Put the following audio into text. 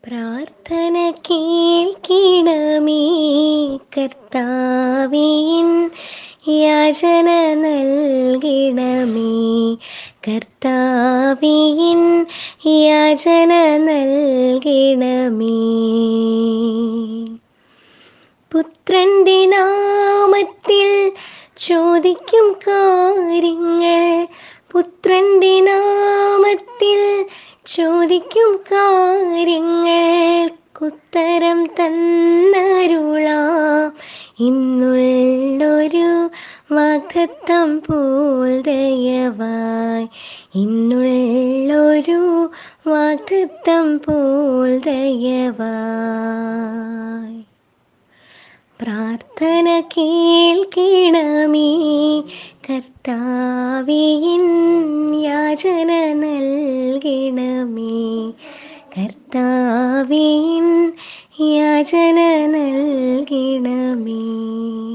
പ്രാർത്ഥന കേൾക്കിടമേ കർത്താവിൻ യാചന നൽകിടമേ കർത്താവിൻ യാചന നൽകിടമേ പുത്രന്റെ നാമത്തിൽ ചോദിക്കും കാര്യങ്ങൾ പുത്രന്റെ നാമത്തിൽ ചോദിക്കും കാര്യങ്ങൾക്കുത്തരം തന്നരുളാം ഇന്നുള്ളൊരു വാഗ്ദത്തം പോൽ ദയവായി ഇന്നുള്ളൊരു വാഗ്ദത്തം പോൽ ദയവായി പ്രാർത്ഥന കേൾക്കണമേ കർത്താവിൻ യാചന നൽകണമേ കർത്താവിൻ യാചന നൽകണമേ